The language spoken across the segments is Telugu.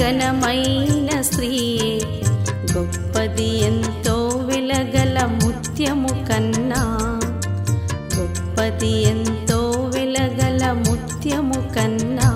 ఘనమైన స్త్రీయే గొప్పది ఎంతో వెలగల ముత్యము కన్నా గొప్పది ఎంతో వెలగల ముత్యము కన్నా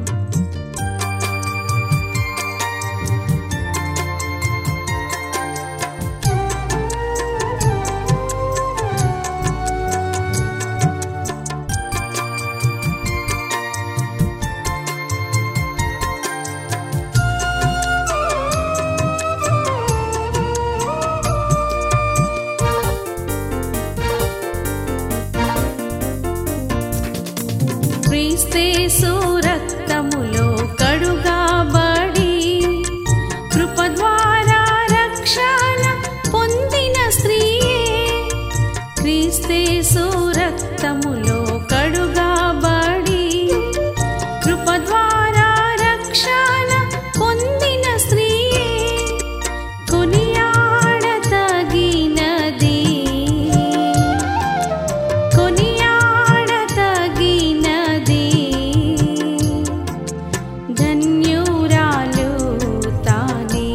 క్రీస్తేసు రక్తములో కడుగాబడి కృప ద్వారా రక్షణ పొందిన స్త్రీయే క్రీస్తేసు రక్తములో కడుగాబడి కృప ద్వారా రక్షణ పొందిన స్త్రీయే కొనియాడతగినది కొనియాడతగినది ధన్యురాలు తానే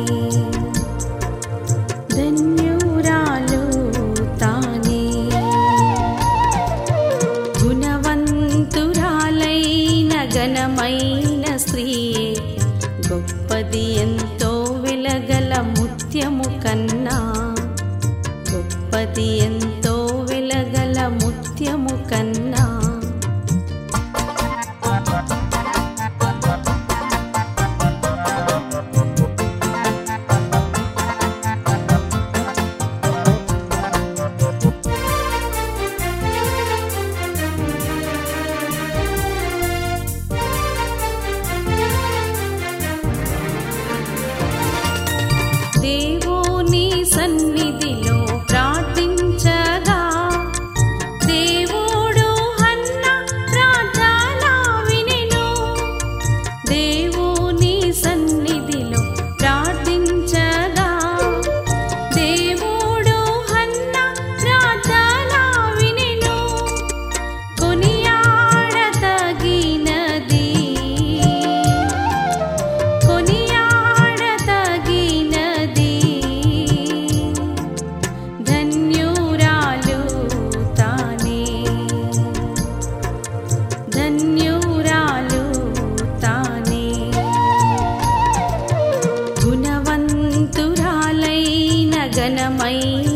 ధన్యురాలు తానే గుణవంతురాలైన ఘనమైన స్త్రీయే గొప్పది ఎంతో వెలగల ముత్యము కన్నా గొప్పది ఎంతో వెలగల ముత్యము కన్నా దేవుని సన్నిధిలో ప్రార్థించగా దేవుడు హన్న ప్రార్థన వినెను దేవుని సన్నిధిలో ప్రార్థించగా దేవుడు హన్న ప్రార్థన వినెను కొనియాడతగినది కొనియాడతగినది ధన్యురాలు తానే ధన్యురాలు తానే గుణవంతురాలైన ఘనమైన